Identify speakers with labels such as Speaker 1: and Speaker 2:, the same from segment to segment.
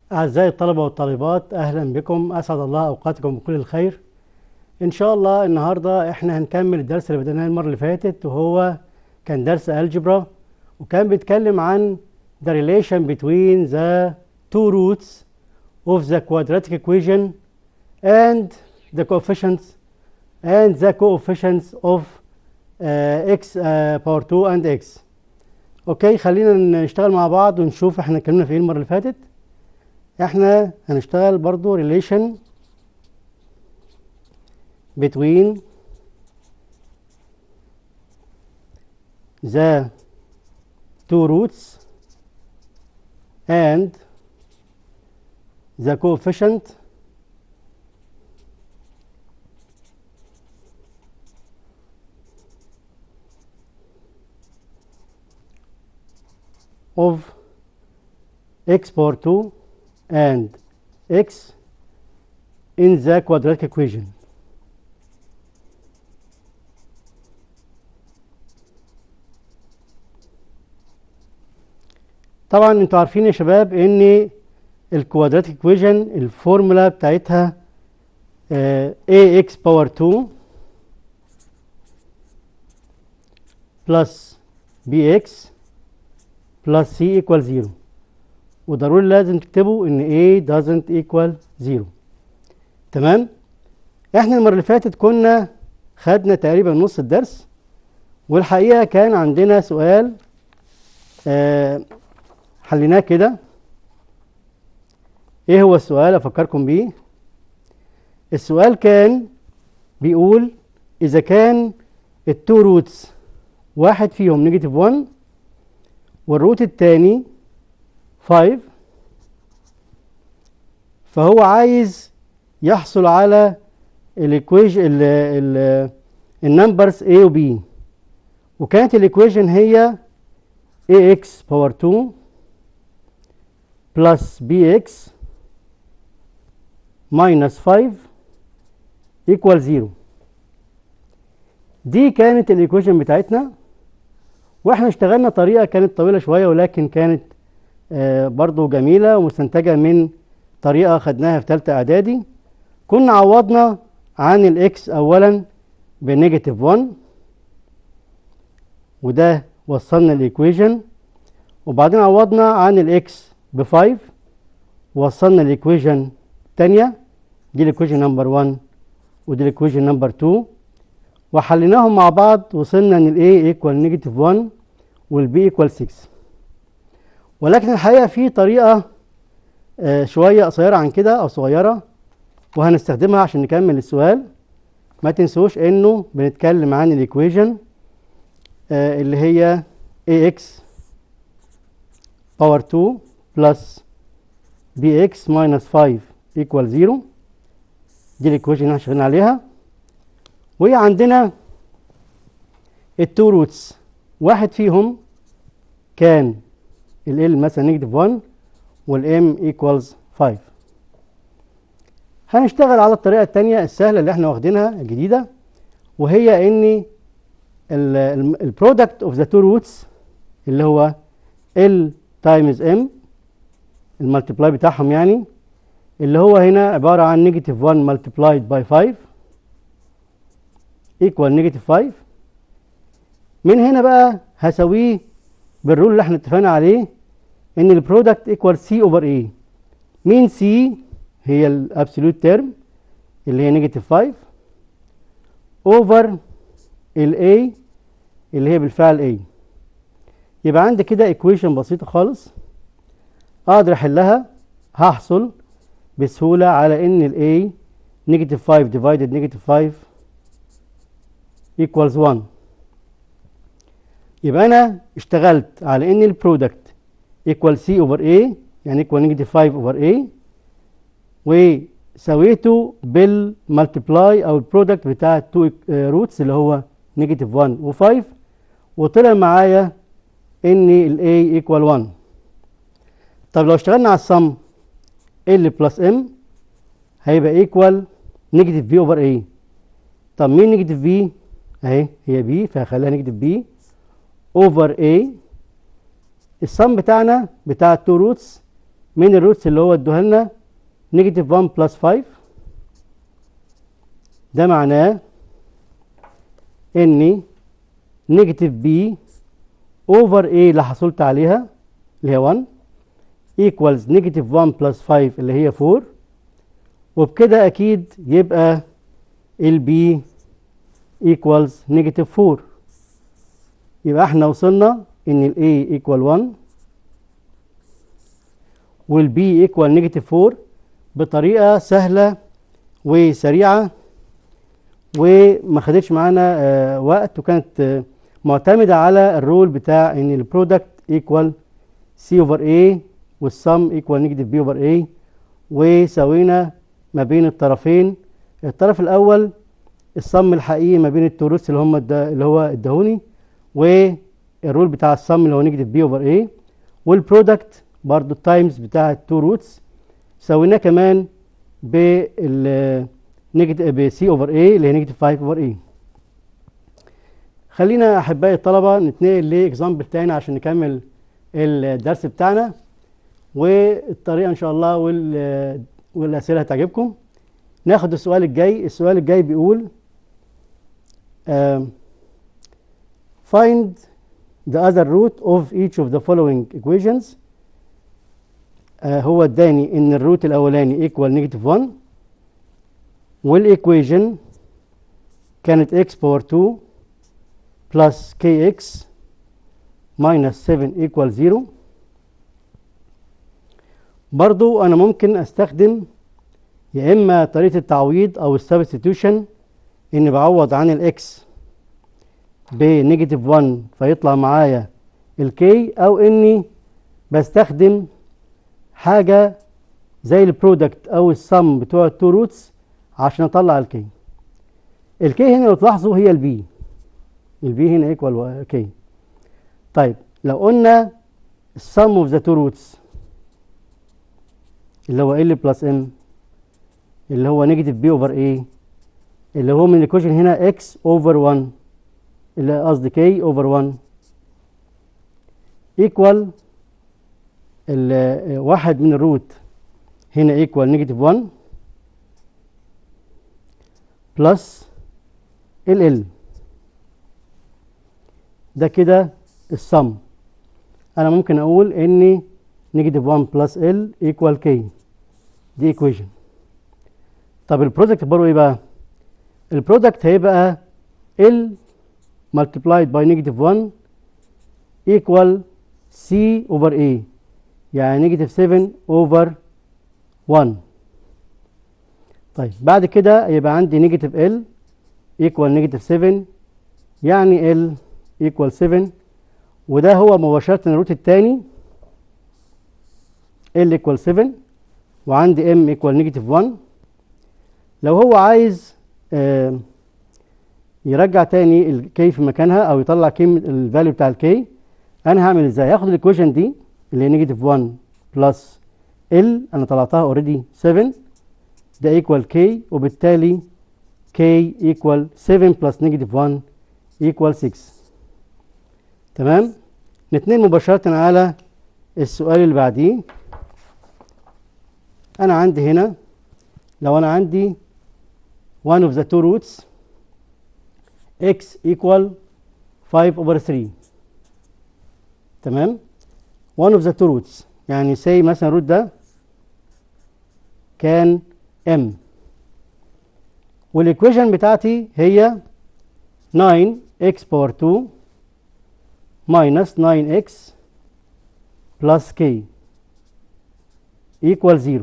Speaker 1: أعزائي الطلبة والطالبات أهلا بكم أسعد الله أوقاتكم بكل الخير إن شاء الله النهاردة إحنا هنكمل الدرس اللي بدأناه المرة اللي فاتت وهو كان درس الجبرا وكان بيتكلم عن the relation between the two roots of the quadratic equation and the coefficients and the coefficients of uh, x uh, power 2 and x اوكي خلينا نشتغل مع بعض ونشوف احنا اتكلمنا في ايه المره اللي فاتت احنا هنشتغل برضو relation between the two roots and the coefficient of x power 2 and x in the quadratic equation. طبعا انتوا عارفين يا شباب ان الكوادراتيك ايكويشن الفورمولا بتاعتها آه ax باور 2 بلس bx بلس c equal 0 وضروري لازم تكتبوا ان a doesn't equal 0 تمام احنا المره اللي فاتت كنا خدنا تقريبا نص الدرس والحقيقه كان عندنا سؤال آه حليناه كده ايه هو السؤال افكركم بيه السؤال كان بيقول اذا كان التو روتس واحد فيهم نيجاتيف 1 والروت الثاني 5 فهو عايز يحصل على الايكويشن النمبرز A و B وكانت الايكويشن هي ax باور 2 بلس bx minus 5 equal 0 دي كانت الايكويشن بتاعتنا واحنا اشتغلنا طريقه كانت طويله شويه ولكن كانت آه برضو جميله ومستنتجه من طريقه خدناها في ثالثه اعدادي كنا عوضنا عن الاكس اولا بنيجاتيف 1 وده وصلنا الايكويشن وبعدين عوضنا عن الاكس ب 5 وصلنا الايكويشن الثانيه دي الايكويشن نمبر 1 ودي الايكويشن نمبر 2 وحليناهم مع بعض وصلنا ان الاي ايكوال نيجاتيف 1 والبي ايكوال 6 ولكن الحقيقه في طريقه آه شويه قصيره عن كده او صغيره وهنستخدمها عشان نكمل السؤال ما تنسوش انه بنتكلم عن الايكويشن آه اللي هي ax باور 2 بلس bx minus 5 equal 0 دي الايكويشن اللي احنا شغالين عليها وهي عندنا التو روتس واحد فيهم كان ال مثلا نيجاتيف 1 والام ايكوالز 5 هنشتغل على الطريقه الثانيه السهله اللي احنا واخدينها الجديده وهي ان البرودكت اوف ذا تو روتس اللي هو ال تايمز ام المالتيبلاي بتاعهم يعني اللي هو هنا عباره عن نيجاتيف 1 ملتبلايد باي 5 ايكوال نيجاتيف 5 من هنا بقى هساويه بالرول اللي احنا اتفقنا عليه ان البرودكت ايكوال سي اوفر اي مين سي هي الابسولوت تيرم اللي هي نيجاتيف 5 اوفر الاي اللي هي بالفعل اي يبقى عندي كده ايكويشن بسيطه خالص اقدر احلها هحصل بسهوله على ان الاي نيجاتيف 5 ديفايدد نيجاتيف 5 equals 1 يبقى انا اشتغلت على ان البرودكت equal c over a يعني equal negative 5 over a وسويته بالمالتيبلاي او البرودكت بتاع التو روتس اللي هو نيجاتيف 1 و5 وطلع معايا ان ال a equal 1 طب لو اشتغلنا على السم ال بلس m هيبقى equal نيجاتيف b over a طب مين نيجاتيف b اهي هي b فهخليها نيجاتيف b over a السم بتاعنا بتاع التو روتس من الروتس اللي هو ادوها لنا نيجاتيف 1 بلس 5 ده معناه ان نيجاتيف بي اوفر ايه اللي حصلت عليها اللي هي 1 equals نيجاتيف 1 بلس 5 اللي هي 4 وبكده اكيد يبقى البي equals نيجاتيف 4 يبقى احنا وصلنا ان ال A equal 1 وال B equal نيجاتيف 4 بطريقة سهلة وسريعة وما خدتش معانا آه وقت وكانت آه معتمدة على الرول بتاع ان البرودكت equal C over A والسم equal نيجاتيف B over A وسوينا ما بين الطرفين الطرف الأول الصم الحقيقي ما بين التوروس اللي هم اللي هو اداهوني والرول بتاع الصم اللي هو نيجاتيف بي اوفر اي والبرودكت برضو التايمز بتاع التو روتس سويناه كمان بال نيجاتيف بسي اوفر اي اللي هي نيجاتيف 5 اوفر اي خلينا احبائي الطلبه نتنقل لاكزامبل تاني عشان نكمل الدرس بتاعنا والطريقه ان شاء الله وال والاسئله هتعجبكم ناخد السؤال الجاي السؤال الجاي بيقول uh, find the other root of each of the following equations uh, هو اداني ان الروت الاولاني equal negative 1 والايكويجن كانت x power 2 plus kx minus 7 equal 0 برضو انا ممكن استخدم يا اما طريقه التعويض او السبستيتيوشن اني بعوض عن الاكس بنيجاتيف 1 فيطلع معايا الكي او اني بستخدم حاجه زي البرودكت او السم بتوع التو روتس عشان اطلع الكي الكي هنا لو تلاحظوا هي البي البي هنا ايكوال كي طيب لو قلنا السم اوف ذا تو روتس اللي هو ال بلس ام اللي هو نيجاتيف بي اوفر اي اللي هو من الايكويشن هنا اكس اوفر 1 اللي قصدي كي اوفر 1 ايكوال واحد من الروت هنا ايكوال نيجاتيف 1 بلس ال ال ده كده السم انا ممكن اقول ان نيجاتيف 1 بلس ال ايكوال كي دي ايكويشن طب البرودكت برضه ايه بقى البرودكت هيبقى ال multiplied by negative 1 equal c over a يعني negative 7 over 1 طيب بعد كده يبقى عندي negative l equal negative 7 يعني l equal 7 وده هو مباشرة الروت الثاني l equal 7 وعندي m equal negative 1 لو هو عايز آه يرجع تاني الكي في مكانها او يطلع قيمه الفاليو بتاع الكي انا هعمل ازاي هاخد الايكويشن دي اللي هي نيجاتيف 1 بلس ال انا طلعتها اوريدي 7 ده ايكوال كي وبالتالي كي ايكوال 7 بلس نيجاتيف 1 ايكوال 6 تمام نتنقل مباشره على السؤال اللي بعديه انا عندي هنا لو انا عندي one of the two roots x equal 5 over 3 تمام one of the two roots يعني say مثلا الروت ده كان m والايكويشن بتاعتي هي 9x power 2 minus 9x plus k equal 0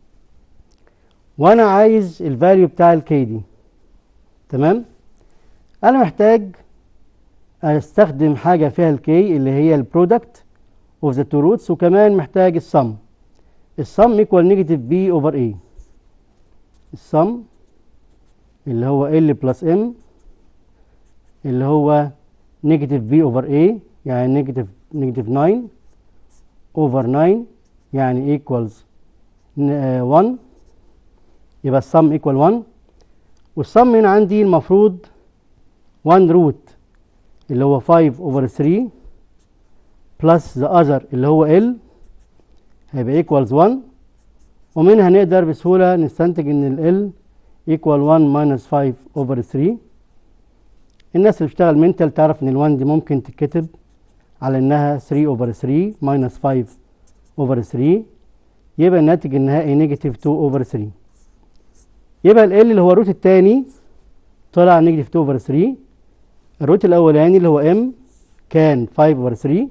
Speaker 1: وانا عايز الفاليو بتاع الكي دي تمام انا محتاج استخدم حاجه فيها الكي اللي هي البرودكت اوف ذا تو روتس وكمان محتاج السم السم ايكوال نيجاتيف بي اوفر اي السم اللي هو ال بلس ام اللي هو نيجاتيف بي اوفر اي يعني نيجاتيف نيجاتيف 9 اوفر 9 يعني ايكوالز 1 يبقى السم ايكوال 1 والسم هنا عندي المفروض 1 روت اللي هو 5 over 3 plus the other اللي هو L هيبقى ايكوالز 1 ومنها نقدر بسهولة نستنتج ان ال ايكوال 1 ماينس 5 اوفر 3 الناس اللي بتشتغل منتال تعرف ان ال 1 دي ممكن تتكتب على انها 3 اوفر 3 ماينس 5 اوفر 3 يبقى الناتج النهائي نيجاتيف 2 اوفر 3 يبقى ال اللي هو الروت الثاني طلع نيجاتيف 2 اوفر 3 الروت الاولاني اللي هو ام كان 5 اوفر 3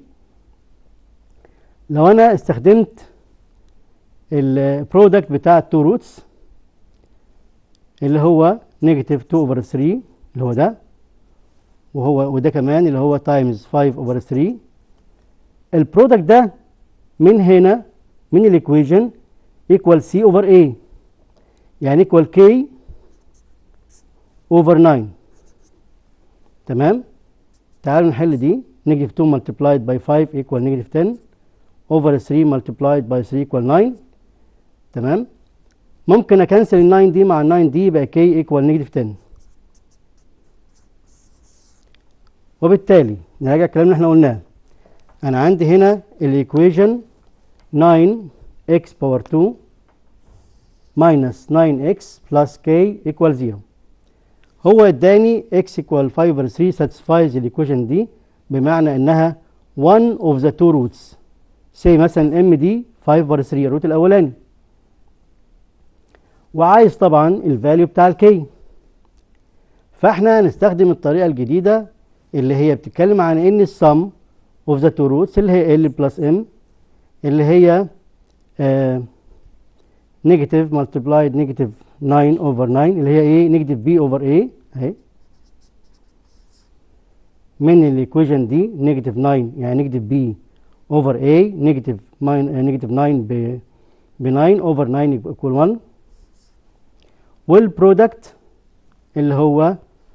Speaker 1: لو انا استخدمت البرودكت بتاع التو روتس اللي هو نيجاتيف 2 اوفر 3 اللي هو ده وهو وده كمان اللي هو تايمز 5 اوفر 3 البرودكت ده من هنا من الايكويشن ايكوال سي اوفر اي يعني ايكوال كي اوفر 9 تمام تعالوا نحل دي نيجاتيف 2 multiplied by 5 equal negative 10 over 3 multiplied by 3 equal 9 تمام ممكن اكنسل ال 9 دي مع ال 9 دي يبقى k equal negative 10 وبالتالي نراجع الكلام اللي احنا قلناه انا عندي هنا الايكويشن 9x باور 2 minus 9x plus k equal 0 هو اداني x equal 5 over 3 satisfies الايكويشن دي بمعنى انها one of the two roots say مثلا m دي 5 over 3 الروت الاولاني وعايز طبعا الفاليو بتاع الكي فاحنا هنستخدم الطريقه الجديده اللي هي بتتكلم عن ان السم اوف ذا تو روتس اللي هي ال بلس ام اللي هي نيجاتيف ملتبلايد نيجاتيف 9 اوفر 9 اللي هي ايه نيجاتيف بي اوفر اي اهي من الايكويشن دي نيجاتيف 9 يعني نيجاتيف بي اوفر اي نيجاتيف نيجاتيف 9 ب ب 9 اوفر 9 ايكوال 1 والبرودكت اللي هو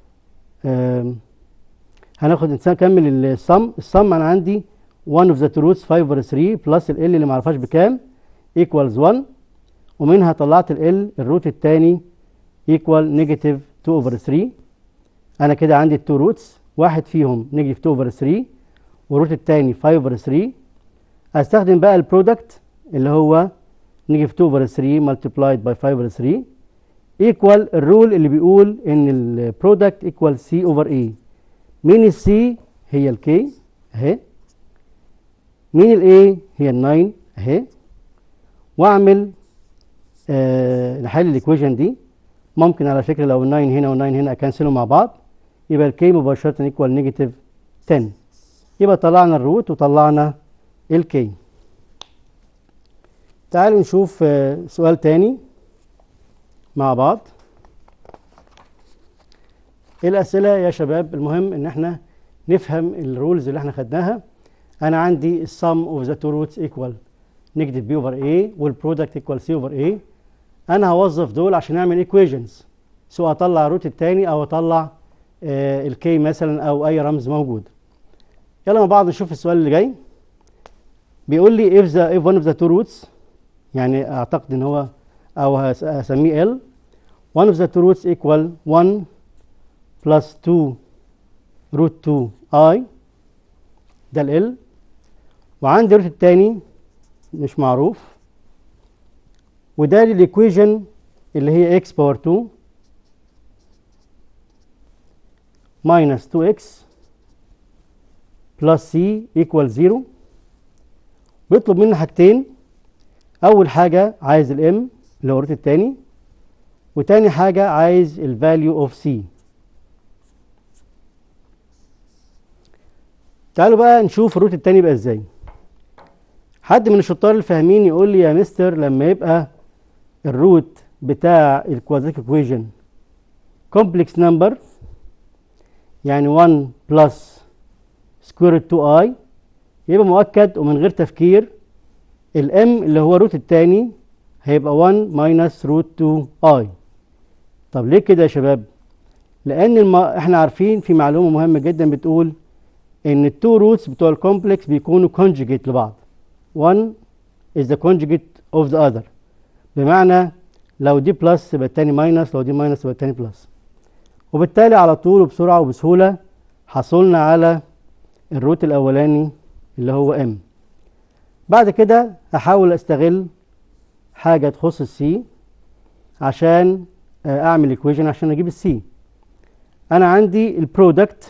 Speaker 1: هناخد انسان كمل السم السم انا عندي 1 اوف ذا two roots 5 over 3 بلس ال اللي ما اعرفهاش بكام equals 1 ومنها طلعت ال الروت الثاني equal نيجاتيف 2 over 3 انا كده عندي التو روتس واحد فيهم نيجاتيف 2 over 3 والروت الثاني 5 over 3 استخدم بقى البرودكت اللي هو نيجاتيف 2 over 3 multiplied by 5 over 3 equal الرول اللي بيقول ان البرودكت equal c over a مين السي هي الكي اهي مين الاي هي ال9 اهي واعمل آه نحل الايكويشن دي ممكن على فكره لو ال9 هنا وال9 هنا اكنسلهم مع بعض يبقى الكي مباشره ايكوال نيجاتيف 10 يبقى طلعنا الروت وطلعنا الكي تعالوا نشوف آه سؤال تاني مع بعض ايه الاسئله يا شباب المهم ان احنا نفهم الرولز اللي احنا خدناها انا عندي السم اوف ذا تو روتس ايكوال نيجاتيف بي اوفر اي والبرودكت ايكوال سي اوفر اي انا هوظف دول عشان اعمل ايكويشنز سواء اطلع الروت الثاني او اطلع آه الكي مثلا او اي رمز موجود يلا مع بعض نشوف السؤال اللي جاي بيقول لي if the if one of the two roots يعني اعتقد ان هو او هسميه ال one of the two roots equal 1 plus 2 root 2 i ده ال L وعندي الروت التاني مش معروف وده الايكويشن اللي هي x باور 2 minus 2x plus c equal 0 بيطلب مني حاجتين اول حاجه عايز الام اللي هو الروت التاني وتاني حاجه عايز الفاليو اوف سي تعالوا بقى نشوف الروت التاني بقى ازاي حد من الشطار الفاهمين يقول لي يا مستر لما يبقى الروت بتاع الكوادريك ايكويشن كومبلكس نمبر يعني 1 بلس سكوير 2 اي يبقى مؤكد ومن غير تفكير الام اللي هو الروت الثاني هيبقى 1 ماينس روت 2 اي طب ليه كده يا شباب لان الم... احنا عارفين في معلومه مهمه جدا بتقول ان التو روتس بتوع الكومبلكس بيكونوا كونجيجيت لبعض one is the conjugate of the other بمعنى لو دي بلس يبقى التاني ماينس لو دي ماينس يبقى التاني بلس وبالتالي على طول وبسرعه وبسهوله حصلنا على الروت الاولاني اللي هو ام بعد كده هحاول استغل حاجة تخص السي عشان آه، اعمل ايكويشن عشان اجيب السي انا عندي البرودكت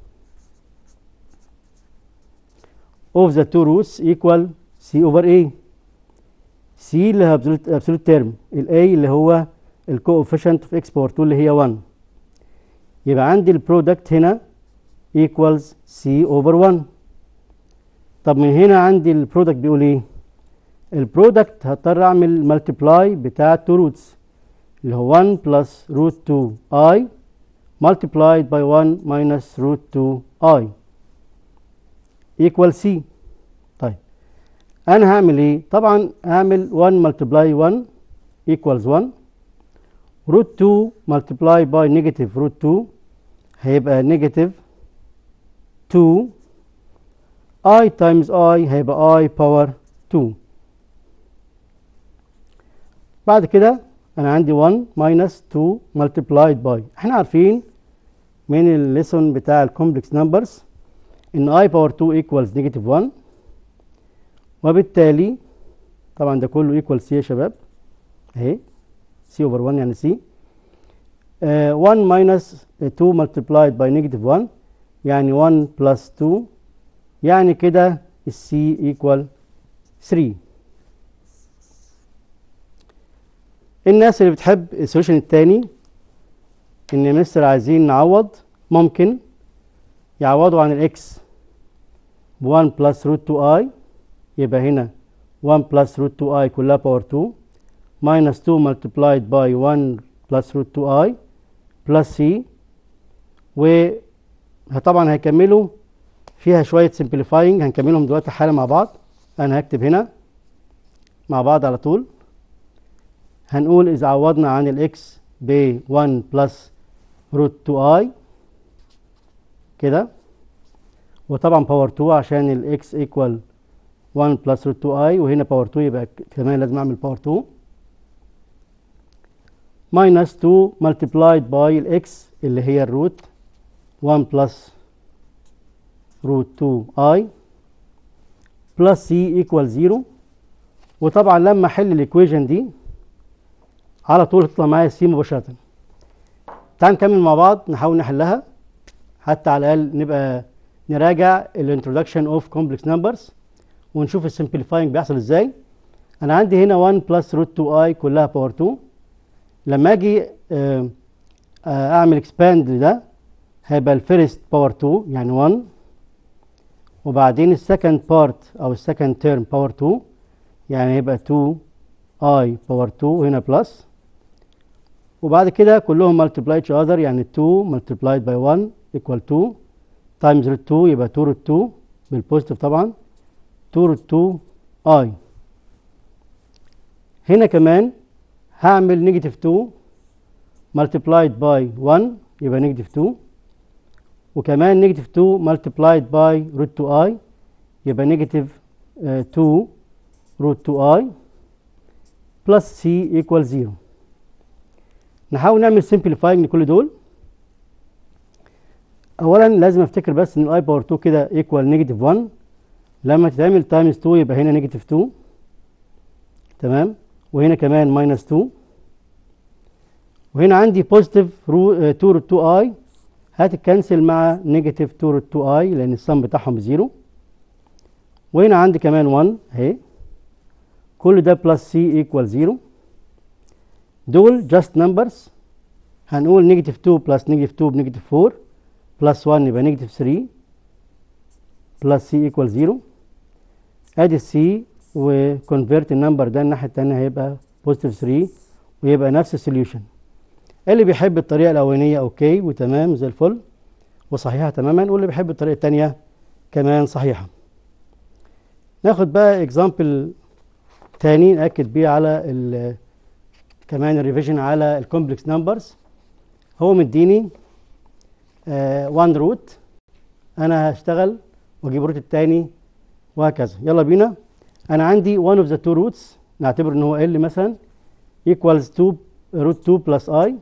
Speaker 1: of the two roots equal c over a c اللي هي absolute, absolute term ال a اللي هو ال coefficient of export 2 اللي هي 1 يبقى عندي البرودكت هنا equals c over 1 طب من هنا عندي البرودكت بيقول ايه البرودكت هضطر اعمل ملتبلاي بتاع 2 روتس اللي هو 1 plus root 2 i multiplied by 1 minus root 2 i equal c طيب انا هعمل ايه طبعا هعمل 1 multiply 1 equals 1 root 2 multiply by negative root 2 هيبقى negative 2 i times i هيبقى i power 2 بعد كده انا عندي 1 minus 2 multiplied by احنا عارفين من الليسون بتاع الكومبلكس نمبرز ان i باور 2 equals negative 1 وبالتالي طبعا ده كله equal c يا شباب اهي c over 1 يعني c آه 1 minus 2 multiplied by negative 1 يعني 1 plus 2 يعني كده السي equal 3 الناس اللي بتحب السوليوشن التاني ان مستر عايزين نعوض ممكن يعوضوا عن الاكس ب 1 بلس روت 2 اي يبقى هنا 1 بلس روت 2 اي كلها باور 2 minus 2 multiplied by 1 بلس روت 2 اي بلس سي وطبعا هيكملوا فيها شوية simplifying هنكملهم دلوقتي حالا مع بعض أنا هكتب هنا مع بعض على طول هنقول إذا عوضنا عن الإكس ب 1 بلس روت 2 اي كده وطبعا باور 2 عشان الإكس ايكوال 1 بلس روت 2 اي وهنا باور 2 يبقى كمان لازم أعمل باور 2 minus 2 multiplied by الإكس اللي هي الروت 1 بلس root 2i plus c equal 0 وطبعا لما احل الايكويشن دي على طول تطلع معايا c مباشره تعال نكمل مع بعض نحاول نحلها حتى على الاقل نبقى نراجع الانترودكشن اوف كومبلكس نمبرز ونشوف السمبليفاينج بيحصل ازاي انا عندي هنا 1 بلس روت 2 اي كلها باور 2 لما اجي آه، آه، اعمل اكسباند لده هيبقى الفيرست باور 2 يعني 1 وبعدين السكند بارت او السكند تيرم باور 2 يعني هيبقى 2 اي باور 2 هنا بلس وبعد كده كلهم ملتبلاي each other يعني 2 multiplied by 1 equal 2 times root 2 يبقى 2 root 2 بالبوزيتيف طبعا 2 root 2 اي هنا كمان هعمل نيجاتيف 2 multiplied by 1 يبقى نيجاتيف 2 وكمان نيجاتيف 2 multiplied by root 2i يبقى نيجاتيف 2 root 2i plus c equal 0 نحاول نعمل simplifying لكل دول اولا لازم افتكر بس ان الاي باور 2 كده equal نيجاتيف 1 لما تتعمل تايمز 2 يبقى هنا نيجاتيف 2 تمام وهنا كمان ماينس 2 وهنا عندي بوزيتيف 2 روت 2 اي هتتكنسل مع نيجاتيف 2 روت 2 اي لان السم بتاعهم بزيرو وهنا عندي كمان 1 اهي كل ده بلس سي ايكوال 0 دول جاست نمبرز هنقول نيجاتيف 2 بلس نيجاتيف 2 بنيجاتيف 4 بلس 1 يبقى نيجاتيف 3 بلس سي ايكوال 0 ادي السي وكونفيرت النمبر ده الناحيه الثانيه هيبقى بوزيتيف 3 ويبقى نفس السوليوشن اللي بيحب الطريقه الاولانيه اوكي وتمام زي الفل وصحيحه تماما واللي بيحب الطريقه الثانيه كمان صحيحه ناخد بقى اكزامبل تاني ناكد بيه على ال كمان الريفيجن على الكومبلكس نمبرز هو مديني 1 روت انا هشتغل واجيب الروت الثاني وهكذا يلا بينا انا عندي one of the two roots نعتبر ان هو ال مثلا equals 2 root 2 plus i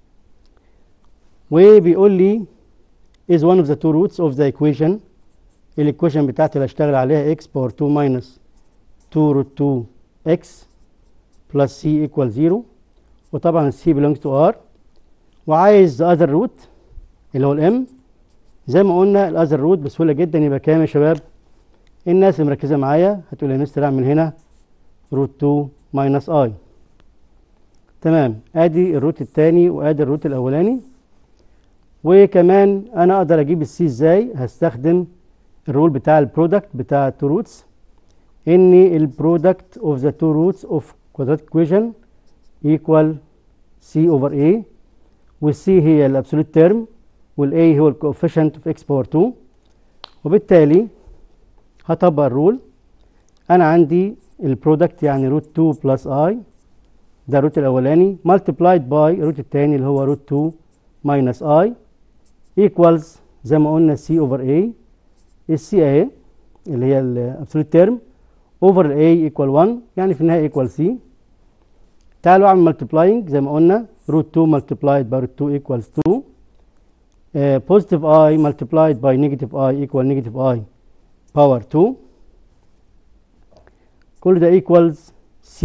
Speaker 1: وبيقول لي is one of the two roots of the equation الايكويشن بتاعتي اللي هشتغل عليها x باور 2 ماينس 2 روت 2 x بلس c ايكوال 0 وطبعا c belongs to r وعايز the other root اللي هو الام زي ما قلنا الاذر روت بسهوله جدا يبقى كام يا شباب الناس اللي مركزه معايا هتقول يا مستر اعمل هنا روت 2 ماينس اي تمام ادي الروت الثاني وادي الروت الاولاني وكمان انا اقدر اجيب السي ازاي هستخدم الرول بتاع البرودكت بتاع التو روتس ان البرودكت اوف ذا تو روتس اوف كوادراتيك ايكويشن ايكوال سي اوفر اي والسي هي الابسولوت تيرم والاي هو الكوفيشنت اوف اكس باور 2 وبالتالي هطبق الرول انا عندي البرودكت يعني روت 2 بلس اي ده الروت الاولاني مالتيبلايد باي الروت الثاني اللي هو روت 2 ماينس اي ايكوالز زي ما قلنا سي اوفر اي السي اهي اللي هي الابسولوت تيرم اوفر الاي ايكوال 1 يعني في النهايه ايكوال سي تعالوا اعمل مالتيبلاينج زي ما قلنا روت 2 مالتيبلايد باي روت 2 ايكوالز 2 uh, positive i multiplied by negative i equal negative i power 2 كل ده equals c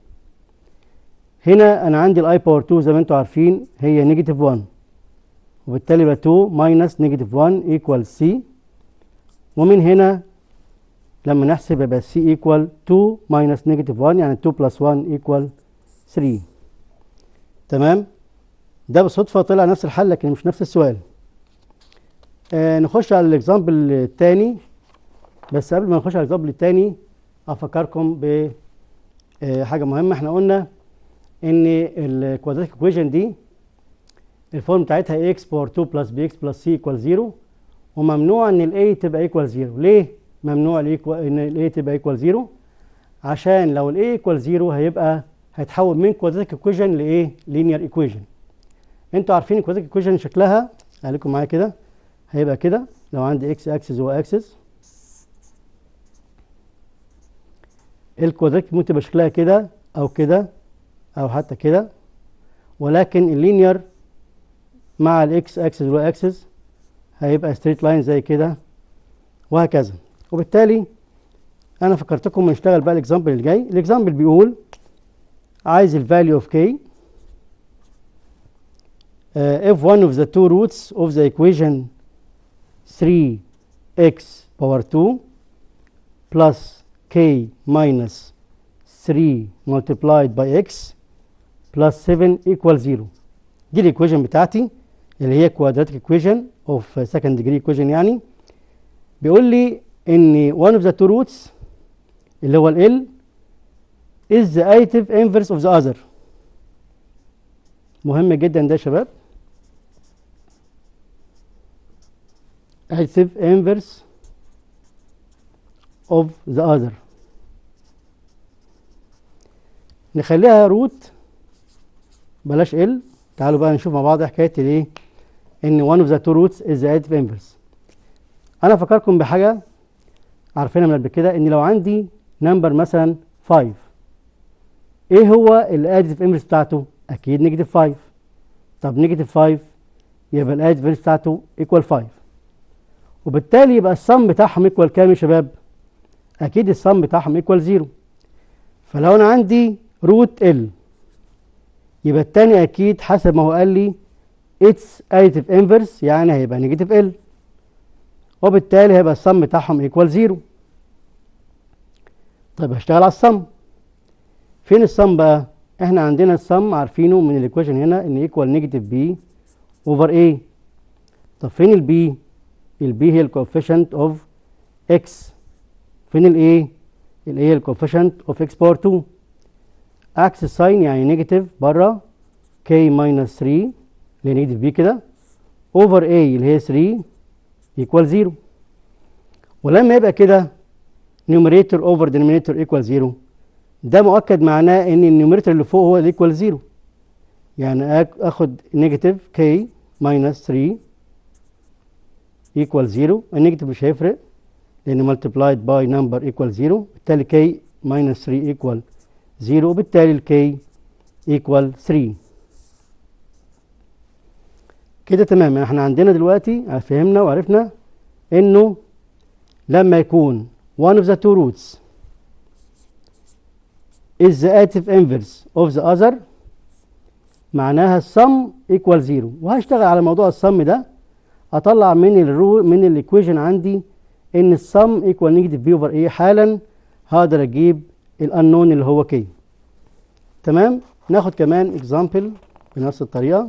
Speaker 1: هنا انا عندي الاي باور 2 زي ما انتم عارفين هي نيجاتيف 1 وبالتالي يبقى 2 ماينس نيجاتيف 1 ايكوال سي ومن هنا لما نحسب يبقى سي ايكوال 2 ماينس نيجاتيف 1 يعني 2 بلس 1 ايكوال 3 تمام ده بالصدفه طلع نفس الحل لكن مش نفس السؤال آه نخش على الاكزامبل الثاني بس قبل ما نخش على الاكزامبل الثاني افكركم ب آه حاجه مهمه احنا قلنا ان الكوادراتيك ايكويشن دي الفورم بتاعتها x باور 2 بلس bx بلس c ايكوال 0 وممنوع ان الاي تبقى ايكوال 0 ليه ممنوع ان الاي تبقى ايكوال 0 عشان لو الاي ايكوال 0 هيبقى هيتحول من كوادراتيك ايكويشن لايه لينير ايكويشن انتوا عارفين الكوادراتيك ايكويشن شكلها عليكم معايا كده هيبقى كده لو عندي اكس اكسس و اكسس الكوادراتيك ممكن تبقى شكلها كده او كده او حتى كده ولكن اللينير مع الاكس اكسس والواي اكسس هيبقى ستريت لاين زي كده وهكذا وبالتالي انا فكرتكم نشتغل بقى الاكزامبل اللي جاي الاكزامبل بيقول عايز الفاليو اوف كي if one of the two roots of the equation 3x power 2 plus k minus 3 multiplied by x plus 7 equals 0 دي الايكويشن بتاعتي اللي هي quadratic equation of second degree equation يعني بيقول لي ان one of the two roots اللي هو ال L is the additive inverse of the other مهم جدا ده يا شباب additive inverse of the other نخليها روت بلاش ال تعالوا بقى نشوف مع بعض حكايه الايه ان one of the two roots is the additive inverse انا افكركم بحاجه عارفينها من قبل كده ان لو عندي نمبر مثلا 5 ايه هو الاديتيف انفرس بتاعته اكيد نيجاتيف 5 طب نيجاتيف 5 يبقى الاديتيف انفرس بتاعته ايكوال 5 وبالتالي يبقى الصم بتاعهم ايكوال كام يا شباب اكيد الصم بتاعهم ايكوال 0 فلو انا عندي روت ال يبقى التاني اكيد حسب ما هو قال لي اتس اديتيف انفرس يعني هيبقى نيجاتيف ال وبالتالي هيبقى الصم بتاعهم ايكوال 0 طيب هشتغل على الصم فين الصم بقى احنا عندنا الصم عارفينه من الايكويشن هنا ان ايكوال نيجاتيف بي اوفر ايه طب فين البي البي هي الكوفيشنت اوف اكس فين الايه الايه هي الكوفيشنت اوف اكس باور 2 عكس الساين يعني نيجاتيف بره كي ماينس 3 اللي هي نيجاتيف بي كده اوفر اي اللي هي 3 ايكوال 0 ولما يبقى كده نيوميريتور اوفر دينومينيتور ايكوال 0 ده مؤكد معناه ان النيوميريتور اللي فوق هو الايكوال 0 يعني اخد نيجاتيف كي ماينس 3 ايكوال 0 النيجاتيف مش هيفرق لان ملتبلايد باي نمبر ايكوال 0 بالتالي كي ماينس 3 ايكوال 0 وبالتالي الكي ايكوال 3 كده تمام احنا عندنا دلوقتي فهمنا وعرفنا انه لما يكون one of the two roots is the additive inverse of the other معناها السم equal زيرو وهشتغل على موضوع السم ده اطلع من الرو من الايكويشن عندي ان السم ايكوال نيجاتيف بي اوفر ايه حالا هقدر اجيب الانون اللي هو كي تمام ناخد كمان اكزامبل بنفس الطريقه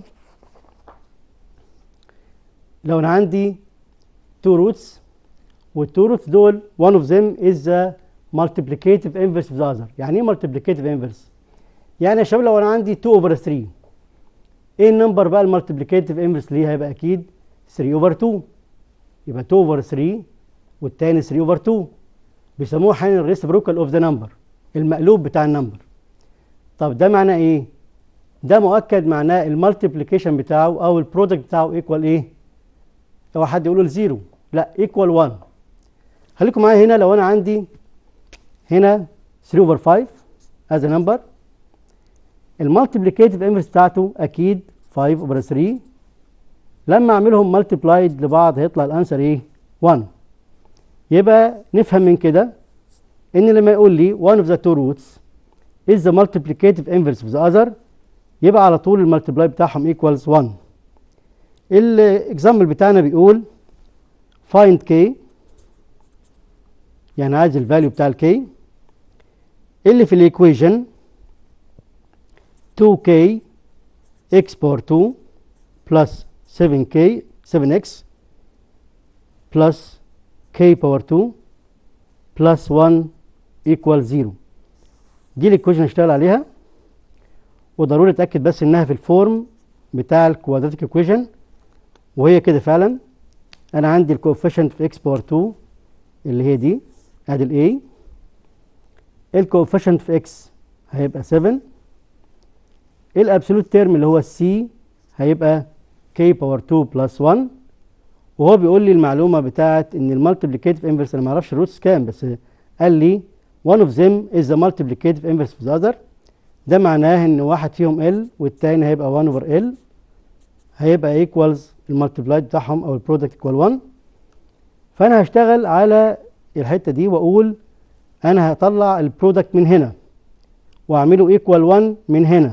Speaker 1: لو انا عندي تو روتس والتو روتس دول one of them is the multiplicative inverse of the other يعني ايه multiplicative inverse يعني يا شباب لو انا عندي 2 over 3 ايه النمبر بقى المالتيبليكيتيف انفرس ليه هيبقى اكيد 3 اوفر 2 يبقى 2 اوفر 3 والتاني 3 اوفر 2 بيسموه احيانا الريسبروكال اوف ذا نمبر المقلوب بتاع النمبر طب ده معناه ايه ده مؤكد معناه المالتيبليكيشن بتاعه او البرودكت بتاعه ايكوال ايه لو حد يقول له زيرو لا ايكوال 1 خليكم معايا هنا لو انا عندي هنا 3 اوفر 5 از نمبر المالتيبليكيتيف انفرس بتاعته اكيد 5 اوفر 3 لما اعملهم مالتيبلايد لبعض هيطلع الانسر ايه 1 يبقى نفهم من كده ان لما يقول لي one of the two roots is the multiplicative inverse of the other يبقى على طول المالتيبلاي بتاعهم equals 1 الاكزامبل بتاعنا بيقول find k يعني عايز الفاليو بتاع الكي اللي في الايكويشن 2k x power 2 plus 7k 7x plus k power 2 plus 1 equal 0 دي الايكويشن هشتغل عليها وضروري اتاكد بس انها في الفورم بتاع الكوادراتيك ايكويشن وهي كده فعلا انا عندي الكوفيشنت في x باور 2 اللي هي دي ادي الاي الكوفيشنت في x هيبقى 7 الابسولوت تيرم اللي هو السي هيبقى k باور 2 بلس 1 وهو بيقول لي المعلومه بتاعت ان المالتيبليكيتيف انفرس انا ما اعرفش الروتس كام بس قال لي one of them is the multiplicative inverse of the other ده معناه ان واحد فيهم L والتاني هيبقى 1 over L هيبقى equals المالتيبلاي بتاعهم او البرودكت equal 1 فانا هشتغل على الحته دي واقول انا هطلع البرودكت من هنا واعمله equal 1 من هنا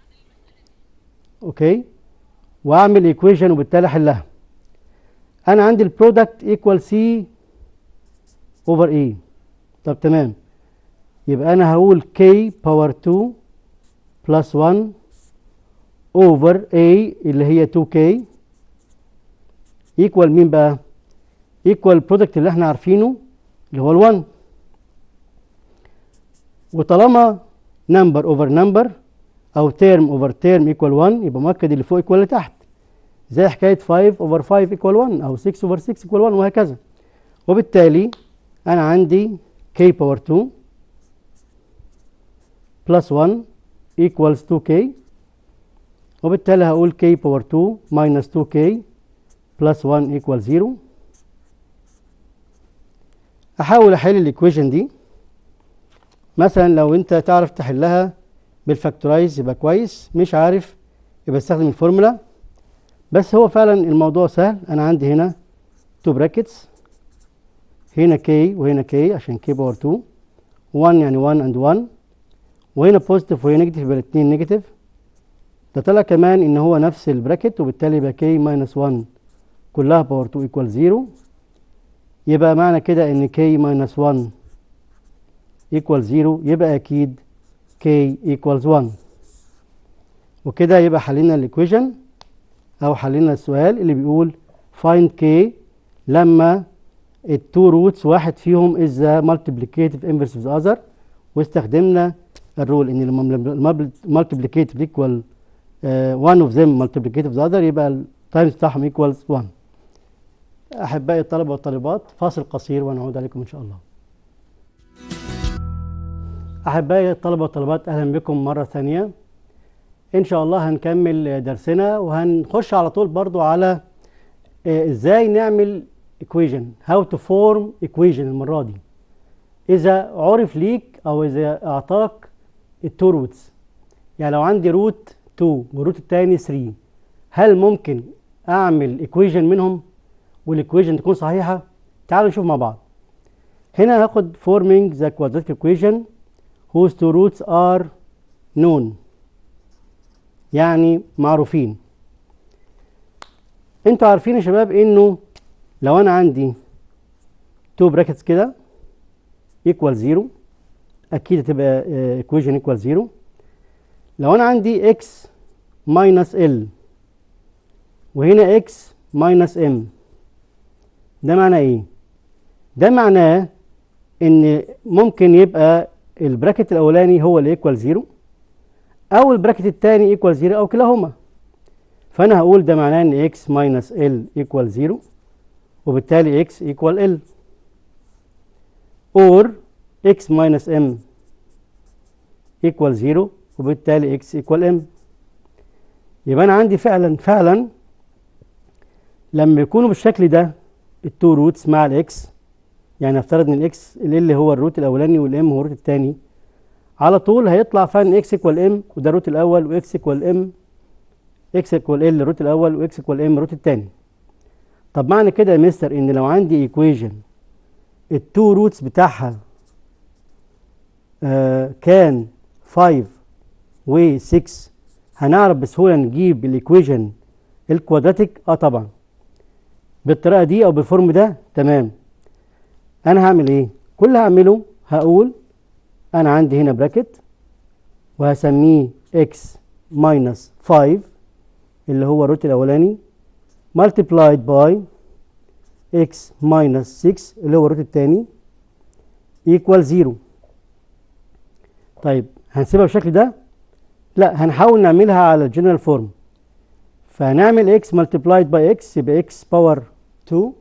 Speaker 1: اوكي واعمل ايكويشن وبالتالي احلها انا عندي البرودكت ايكوال سي اوفر اي طب تمام يبقى انا هقول k باور 2 بلس 1 اوفر a اللي هي 2k ايكوال مين بقى ايكوال البرودكت اللي احنا عارفينه اللي هو ال1 وطالما نمبر اوفر نمبر او تيرم اوفر تيرم ايكوال 1 يبقى مؤكد اللي فوق ايكوال اللي تحت زي حكايه 5 اوفر 5 ايكوال 1 او 6 اوفر 6 ايكوال 1 وهكذا وبالتالي انا عندي k باور 2 بلس 1 equals 2k وبالتالي هقول k باور 2 minus 2k plus 1 equals 0 احاول احل الايكويشن دي مثلا لو انت تعرف تحلها بالفاكتورايز يبقى كويس مش عارف يبقى استخدم الفورمولا بس هو فعلا الموضوع سهل انا عندي هنا 2 براكتس هنا k وهنا k عشان k باور 2 1 يعني 1 and 1 وهنا بوزيتيف وهنا نيجاتيف يبقى الاثنين نيجاتيف ده طلع كمان ان هو نفس البراكت وبالتالي يبقى k ماينس 1 كلها باور 2 ايكوال 0 يبقى معنى كده ان k ماينس 1 ايكوال 0 يبقى اكيد k ايكوالز 1 وكده يبقى حلينا الايكويشن او حلينا السؤال اللي بيقول find k لما التو روتس واحد فيهم is the multiplicative inverse of the other واستخدمنا الرول ان المالتيبليكيتيف ايكوال one of them multiplicative the other يبقى التايمز بتاعهم equals 1 احبائي الطلبه والطالبات فاصل قصير ونعود عليكم ان شاء الله احبائي الطلبه والطالبات اهلا بكم مره ثانيه ان شاء الله هنكمل درسنا وهنخش على طول برضو على ازاي نعمل equation how to form equation المره دي اذا عرف ليك او اذا اعطاك التو روتس يعني لو عندي روت 2 والروت الثاني 3 هل ممكن اعمل equation منهم والايكويشن تكون صحيحه تعالوا نشوف مع بعض هنا هاخد forming the quadratic equation whose two roots are known يعني معروفين انتوا عارفين يا شباب انه لو انا عندي تو براكتس كده equal 0 اكيد هتبقى uh, equation equal 0 لو انا عندي x minus l وهنا x minus m ده معناه ايه ده معناه ان ممكن يبقى البراكت الاولاني هو اللي ايكوال 0 او البراكت الثاني ايكوال 0 او كلاهما فانا هقول ده معناه ان x minus l ايكوال 0 وبالتالي x ايكوال l or x minus m equal 0 وبالتالي x equal m يبقى انا عندي فعلا فعلا لما يكونوا بالشكل ده التو روتس مع الاكس يعني افترض ان الاكس ال هو الروت الاولاني والام هو الروت الثاني على طول هيطلع فعلا اكس ايكوال ام وده الروت الاول واكس ايكوال ام اكس ايكوال ال الروت الاول واكس ايكوال ام الروت الثاني طب معنى كده يا مستر ان لو عندي ايكويجن التو روتس بتاعها آه كان 5 و 6 هنعرف بسهوله نجيب الايكويجن الكوادراتيك اه طبعا بالطريقه دي او بالفورم ده تمام انا هعمل ايه كل اللي هعمله هقول انا عندي هنا براكت وهسميه x minus 5 اللي هو الروت الاولاني multiplied by x minus 6 اللي هو الروت الثاني equal 0 طيب هنسيبها بالشكل ده لا هنحاول نعملها على الجنرال فورم فهنعمل x multiplied by x يبقى x باور 2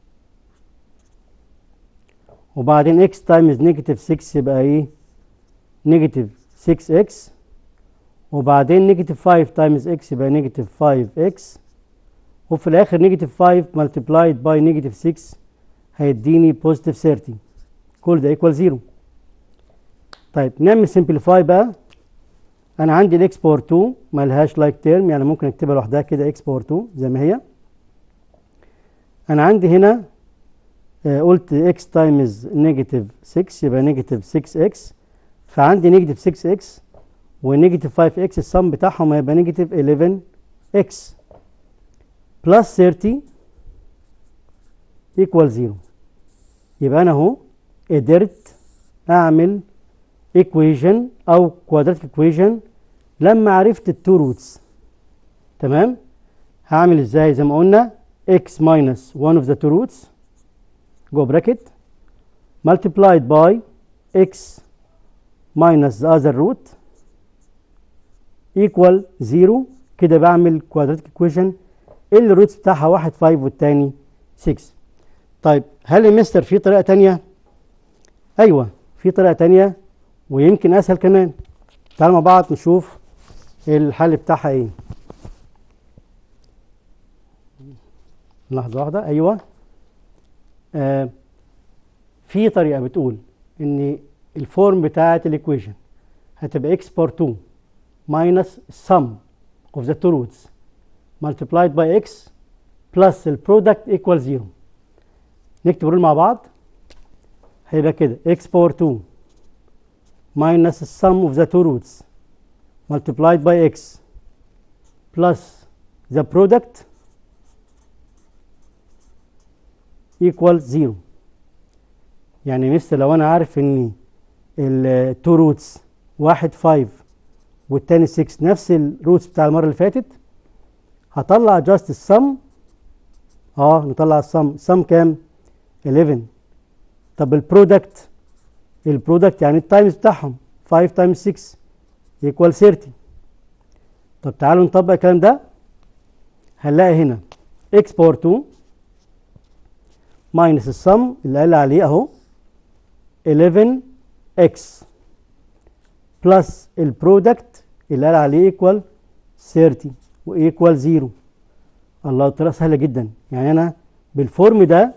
Speaker 1: وبعدين x times نيجاتيف 6 يبقى ايه نيجاتيف 6x وبعدين نيجاتيف 5 times x يبقى نيجاتيف 5x وفي الاخر نيجاتيف 5 multiplied by نيجاتيف 6 هيديني بوزيتيف 30 كل ده ايكوال 0 طيب نعمل سمبليفاي بقى انا عندي الاكس باور 2 مالهاش لايك تيرم يعني ممكن اكتبها لوحدها كده اكس باور 2 زي ما هي انا عندي هنا آه قلت اكس تايمز نيجاتيف 6 يبقى نيجاتيف 6 اكس فعندي نيجاتيف 6 اكس ونيجاتيف 5 اكس السم بتاعهم هيبقى نيجاتيف 11 اكس بلس 30 ايكوال 0 يبقى انا اهو قدرت اعمل ايكويجن او كوادراتيك ايكويجن لما عرفت التو روتس تمام هعمل ازاي زي ما قلنا x minus one of the two roots جوه bracket multiplied by x minus the other root equal 0 كده بعمل كوادراتيك ايكويشن اللي الروتس بتاعها واحد 5 والتاني 6 طيب هل يا مستر في طريقه تانية ايوه في طريقه تانية ويمكن اسهل كمان تعالوا مع بعض نشوف الحل بتاعها ايه لحظه واحده ايوه آه في طريقه بتقول ان الفورم بتاعه الايكويشن هتبقى اكس بار 2 minus sum of the two roots multiplied by x plus البرودكت equal 0 نكتب رول مع بعض هيبقى كده x باور 2 minus the sum of the two roots multiplied by x plus the product equal 0 يعني مثل لو انا عارف ان التو روتس واحد 5 والتاني 6 نفس الروتس بتاع المره اللي فاتت هطلع جاست السم اه نطلع السم سم كام 11 طب البرودكت البرودكت يعني التايمز بتاعهم 5 تايمز 6 يكوال 30 طب تعالوا نطبق الكلام ده هنلاقي هنا x باور 2 ماينس السم اللي قال عليه اهو 11x بلس البرودكت اللي قال عليه ايكوال 30 وايكوال 0 الله طريقه سهله جدا يعني انا بالفورم ده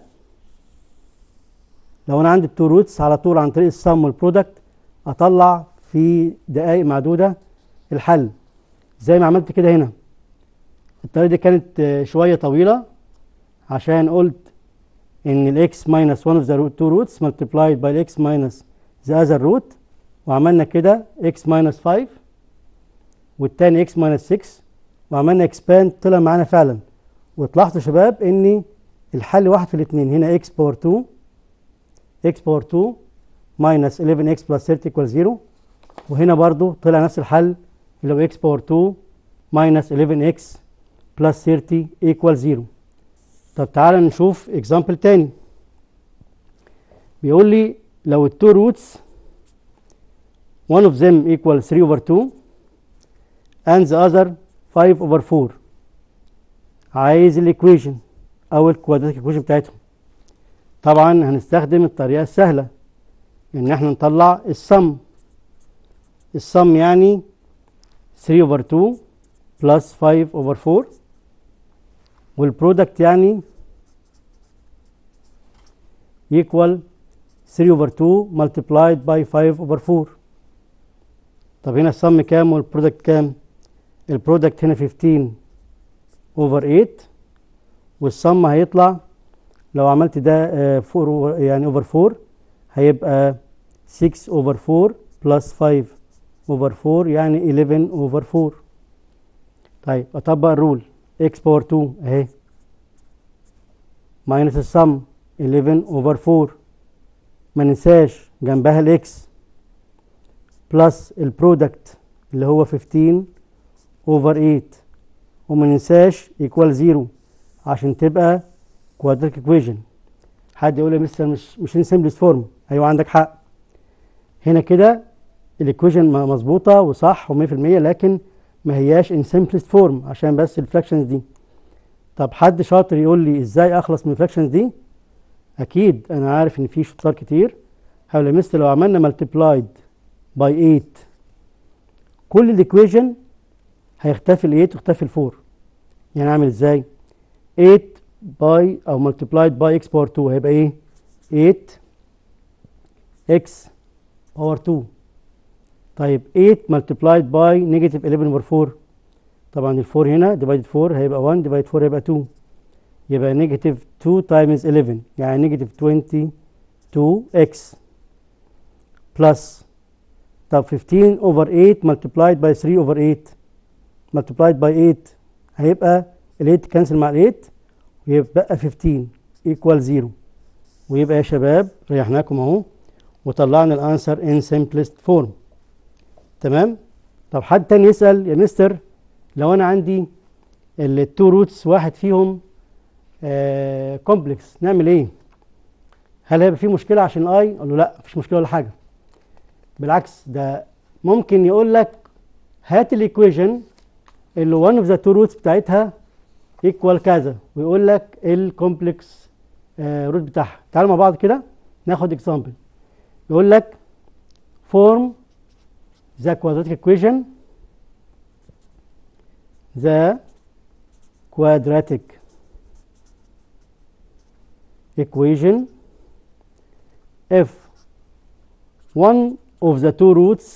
Speaker 1: لو انا عندي التو روتس على طول عن طريق السم والبرودكت اطلع في دقائق معدوده الحل زي ما عملت كده هنا الطريقه دي كانت شويه طويله عشان قلت ان الاكس minus one of the root two roots multiplied by x minus the other root وعملنا كده x minus 5 والتاني x minus 6 وعملنا expand طلع معانا فعلا وتلاحظوا يا شباب ان الحل واحد في الاثنين هنا x باور 2 x باور 2 minus 11x plus 30 equals 0 وهنا برضو طلع نفس الحل اللي هو x باور 2 minus 11x plus 30 equals 0 طب تعالى نشوف example تاني بيقول لي لو التو roots one of them equals 3 over 2 and the other 5 over 4 عايز الايكويشن او الكوادراتيك ايكويشن بتاعتهم طبعا هنستخدم الطريقه السهله ان احنا نطلع السم السم يعني 3 over 2 plus 5 over 4 والبرودكت يعني equal 3 over 2 multiplied by 5 over 4 طب هنا السم كام والبرودكت كام البرودكت هنا 15 over 8 والسم هيطلع لو عملت ده 4 يعني over 4 هيبقى 6 over 4 plus 5 over 4 يعني 11 over 4 طيب اطبق الرول x باور 2 اهي ماينس السم 11 over 4 ما ننساش جنبها الاكس بلس البرودكت اللي هو 15 over 8 وما ننساش equal 0 عشان تبقى كوادريك ايكويشن حد يقول لي مستر مش مش ان سمبلست فورم ايوه عندك حق هنا كده الايكويشن مظبوطه وصح و100% لكن ما هياش ان سمبلست فورم عشان بس الفراكشنز دي طب حد شاطر يقول لي ازاي اخلص من الفراكشنز دي اكيد انا عارف ان في شطار كتير حول مثل لو عملنا ملتبلايد باي 8 كل الايكويشن هيختفي ال 8 ويختفي ال 4 يعني اعمل ازاي 8 باي او ملتبلايد باي اكس باور 2 هيبقى ايه 8 اكس باور 2 طيب 8 ملتبلايد باي نيجاتيف 11 اوفر 4 طبعا ال 4 هنا ديفايد 4 هيبقى 1 ديفايد 4 هيبقى 2 يبقى نيجاتيف 2 تايمز 11 يعني نيجاتيف 22 اكس بلس طب 15 اوفر 8 ملتبلايد باي 3 اوفر 8 ملتبلايد باي 8 هيبقى ال 8 كانسل مع ال 8 ويبقى 15 ايكوال 0 ويبقى يا شباب ريحناكم اهو وطلعنا الانسر ان سمبلست فورم تمام طب حد تاني يسال يا مستر لو انا عندي التو روتس واحد فيهم كومبلكس نعمل ايه هل هيبقى في مشكله عشان الاي اقول له لا مفيش مشكله ولا حاجه بالعكس ده ممكن يقول لك هات الايكويشن اللي one اوف ذا تو روتس بتاعتها ايكوال كذا ويقول لك الكومبلكس روت بتاعها تعالوا مع بعض كده ناخد اكزامبل يقول لك فورم the quadratic equation the quadratic equation if one of the two roots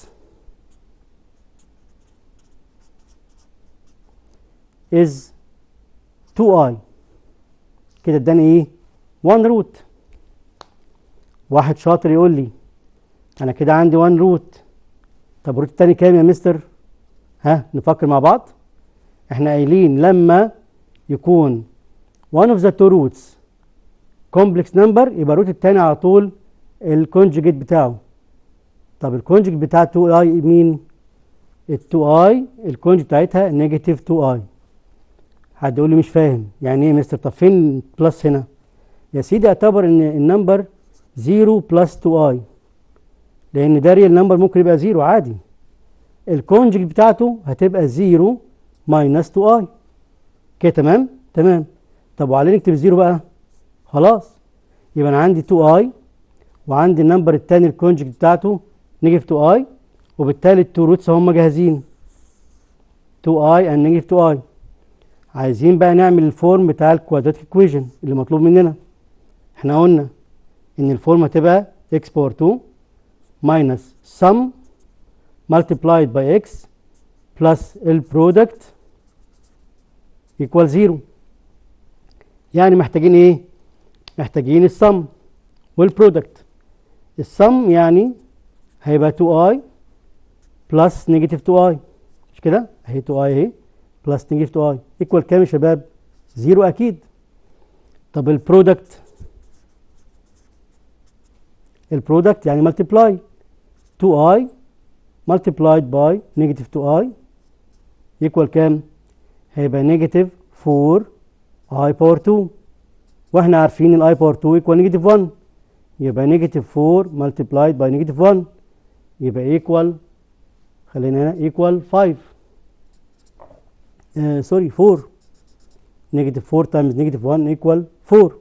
Speaker 1: is 2i كده اداني ايه 1 روت واحد شاطر يقول لي انا كده عندي 1 روت طب الروت التاني كام يا مستر ها نفكر مع بعض احنا قايلين لما يكون one of the two roots complex number يبقى الروت التاني على طول الكونجوجيت بتاعه طب الكونجوجيت بتاع 2 اي مين ال 2 اي الكونجوجيت بتاعتها نيجاتيف 2 اي حد يقول لي مش فاهم يعني ايه يا مستر طب فين بلس هنا يا سيدي اعتبر ان النمبر 0 بلس 2 اي لان ده ريال نمبر ممكن يبقى 0 عادي الكونجكت بتاعته هتبقى 0 ماينس 2 اي كده تمام تمام طب وعليه نكتب 0 بقى خلاص يبقى انا عندي 2 اي وعندي النمبر الثاني الكونجكت بتاعته نيجاتيف 2 اي وبالتالي التو روتس هم جاهزين 2 اي اند نيجاتيف 2 اي عايزين بقى نعمل الفورم بتاع الكوادراتيك ايكويشن اللي مطلوب مننا احنا قلنا ان الفورم هتبقى x باور 2 minus sum multiplied by x plus البرودكت equal 0 يعني محتاجين ايه محتاجين السم والبرودكت السم يعني هيبقى 2i بلس نيجاتيف 2i مش كده اهي 2i اهي بلس نيجاتيف 2i ايكوال كام يا شباب زيرو اكيد طب البرودكت البرودكت يعني ملتبلاي 2i multiplied by negative 2i equal كام؟ هيبقى negative 4i power 2 واحنا عارفين ال i power 2 equal negative 1 يبقى negative 4 multiplied by negative 1 يبقى equal خلينا هنا equal 5 uh, sorry 4 negative 4 times negative 1 equal 4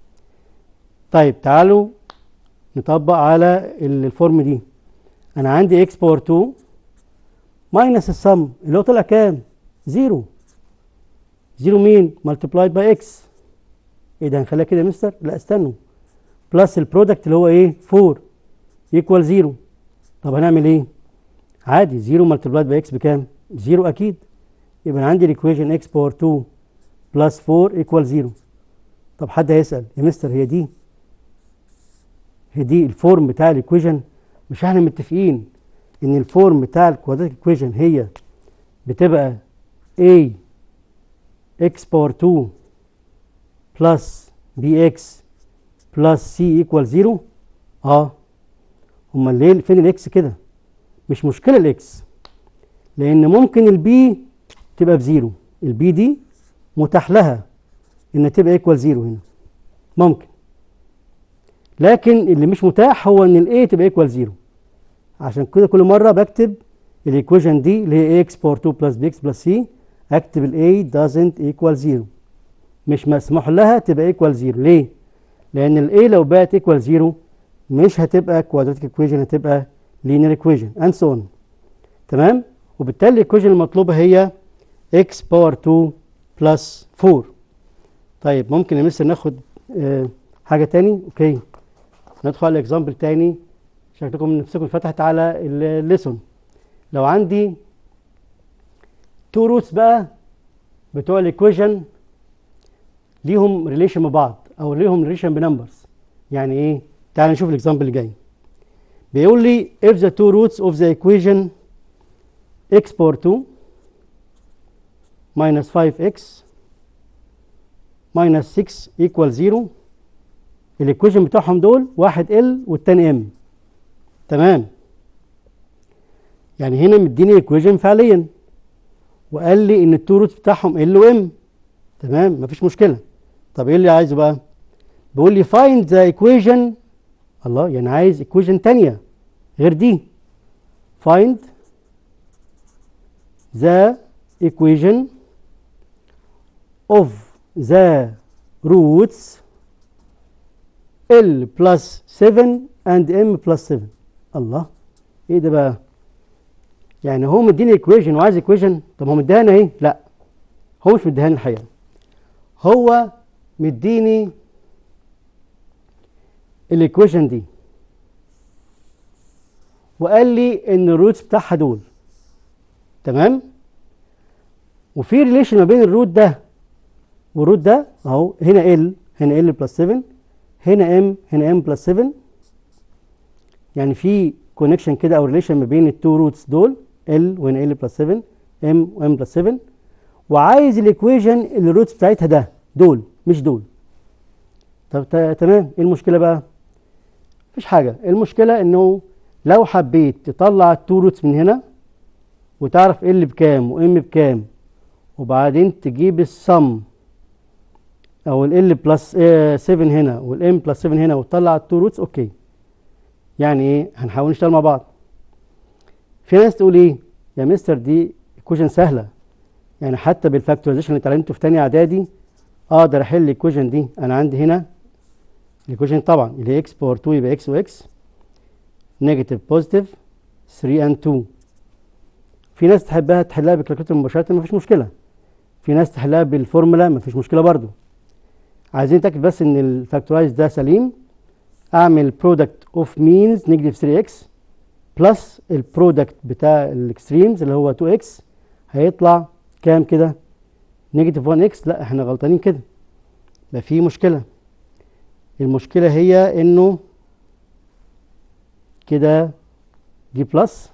Speaker 1: طيب تعالوا نطبق على الفورم دي انا عندي x باور 2 ماينس السم اللي هو طلع كام؟ زيرو زيرو مين؟ ملتبلايد باي اكس ايه ده هنخليها كده يا مستر؟ لا استنوا بلس البرودكت اللي هو ايه؟ 4 يكوال زيرو طب هنعمل ايه؟ عادي زيرو ملتبلايد باي اكس بكام؟ زيرو اكيد يبقى انا عندي الايكويشن اكس باور 2 بلس 4 ايكوال زيرو طب حد هيسال يا مستر هي دي هي دي الفورم بتاع الايكويشن مش احنا متفقين ان الفورم بتاع الكوادراتيك ايكويشن هي بتبقى a x باور 2 بلس bx بلس c ايكوال 0 اه امال ليه فين الاكس كده مش مشكله الاكس لان ممكن البي تبقى بزيرو البي دي متاح لها ان تبقى ايكوال زيرو هنا ممكن لكن اللي مش متاح هو ان الاي تبقى ايكوال زيرو عشان كده كل مره بكتب الايكويشن دي اللي هي اكس باور 2 بلس بي اكس بلس سي اكتب الاي doesn't equal زيرو مش مسموح لها تبقى ايكوال زيرو ليه؟ لان الاي لو بقت ايكوال زيرو مش هتبقى كوادراتيك ايكويشن هتبقى لينير ايكويشن اند سو اون تمام؟ وبالتالي الايكويشن المطلوبه هي اكس باور 2 بلس 4 طيب ممكن يا مستر ناخد آه حاجه تاني اوكي ندخل على اكزامبل تاني شكلكم نفسكم فتحت على الليسون لو عندي تو روتس بقى بتوع الايكويشن ليهم ريليشن ببعض او ليهم ريليشن بنمبرز يعني ايه تعال نشوف الاكزامبل اللي جاي بيقول لي if the two roots of the equation x power 2 minus 5x minus 6 equal 0 الايكويشن بتاعهم دول واحد ال والتاني ام تمام يعني هنا مديني ايكويشن فعليا وقال لي ان التو روتس بتاعهم ال وام تمام مفيش مشكله طب ايه اللي عايزه بقى بيقول لي find the equation الله يعني عايز equation تانية غير دي find the equation of the roots L plus 7 and M plus 7 الله ايه ده بقى يعني هو مديني ايكويشن وعايز ايكويشن طب هو مديهاني اهي لا هو مش مديهاني الحقيقه هو مديني الايكويشن دي وقال لي ان الروتس بتاعها دول تمام وفي ريليشن ما بين الروت ده والروت ده اهو هنا ال هنا ال بلس 7 هنا ام هنا ام بلس 7 يعني في كونكشن كده او ريليشن ما بين التو روتس دول ال وهنا ال بلس 7 ام وام بلس 7 وعايز الايكويشن اللي الروتس بتاعتها ده دول مش دول طب تمام ايه المشكله بقى مفيش حاجه المشكله انه لو حبيت تطلع التو روتس من هنا وتعرف ال بكام وام بكام وبعدين تجيب السم او ال بلس 7 هنا والام بلس 7 هنا وتطلع التو روتس اوكي يعني ايه هنحاول نشتغل مع بعض في ناس تقول ايه يا مستر دي ايكويشن سهله يعني حتى بالفاكتورايزيشن اللي اتعلمته في ثانيه اعدادي اقدر احل الايكويشن دي انا عندي هنا الايكويشن طبعا اللي هي اكس باور 2 يبقى اكس واكس نيجاتيف بوزيتيف 3 اند 2 في ناس تحبها تحلها بالكالكوليتر مباشره مفيش مشكله في ناس تحلها بالفورمولا مفيش مشكله برضو عايزين نتاكد بس ان الفاكتورايز ده سليم اعمل برودكت اوف مينز نيجاتيف 3 اكس بلس البرودكت بتاع الاكستريمز اللي هو 2 اكس هيطلع كام كده نيجاتيف 1 اكس لا احنا غلطانين كده ده في مشكله المشكلة هي انه كده دي بلس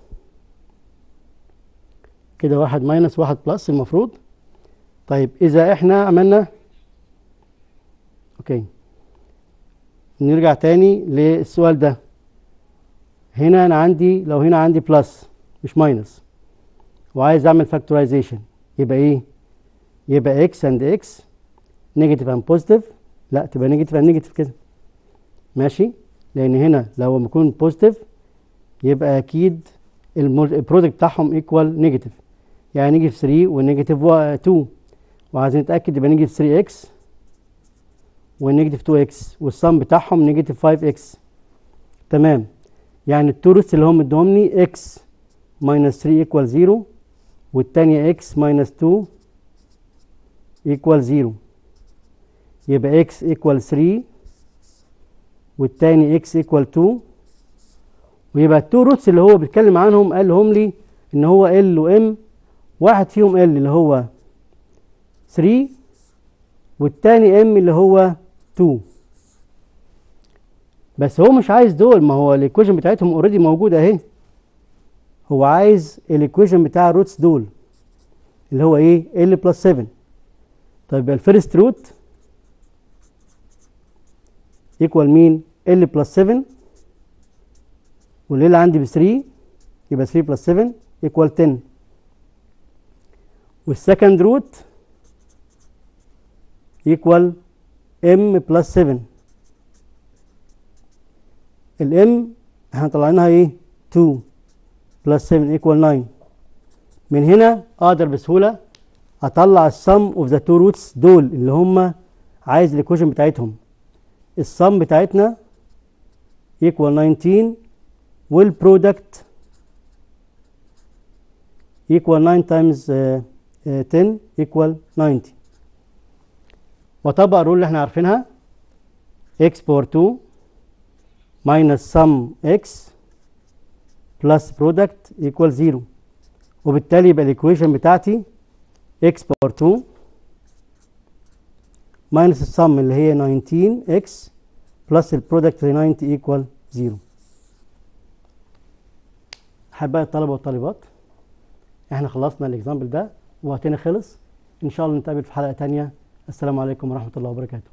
Speaker 1: كده واحد ماينس واحد بلس المفروض طيب اذا احنا عملنا اوكي نرجع تاني للسؤال ده هنا انا عندي لو هنا عندي بلس مش ماينس وعايز اعمل فاكتورايزيشن يبقى ايه يبقى x and x نيجاتيف and بوزيتيف لا تبقى نيجاتيف and نيجاتيف كده ماشي لان هنا لو بيكون بوزيتيف يبقى اكيد البرودكت بتاعهم ايكوال نيجاتيف يعني نيجاتيف 3 ونيجاتيف 2 وعايزين نتاكد يبقى نيجاتيف 3 اكس ونيجاتيف 2 اكس والصم بتاعهم نيجاتيف 5 اكس تمام يعني التو روتس اللي هم ادوهم لي اكس ماينس 3 ايكوال 0 والتانية اكس ماينس 2 ايكوال 0 يبقى اكس ايكوال 3 والتاني اكس ايكوال 2 ويبقى التو روتس اللي هو بيتكلم عنهم قالهم لي ان هو ال وام واحد فيهم ال اللي هو 3 والتاني ام اللي هو 2 بس هو مش عايز دول ما هو الايكويشن بتاعتهم اوريدي موجوده اهي هو عايز الايكويشن بتاع الروتس دول اللي هو ايه ال بلس 7 طيب الفيرست روت ايكوال مين ال بلس 7 والال عندي ب 3 يبقى 3 بلس 7 ايكوال 10 والسكند روت ايكوال ام بلس 7 الام احنا طلعناها ايه 2 بلس 7 ايكوال 9 من هنا اقدر بسهوله اطلع السم اوف ذا تو روتس دول اللي هم عايز الايكويشن بتاعتهم السم بتاعتنا ايكوال 19 والبرودكت equal 9 times uh, uh, 10 equal 90 وطبق الرول اللي احنا عارفينها x باور 2 minus sum x plus product equal 0 وبالتالي يبقى الايكويشن بتاعتي x باور 2 minus السم اللي هي 19 x plus البرودكت اللي 90 equal 0 احبائي الطلبه والطالبات احنا خلصنا الاكزامبل ده وقتنا خلص ان شاء الله نتقابل في حلقه تانية السلام عليكم ورحمه الله وبركاته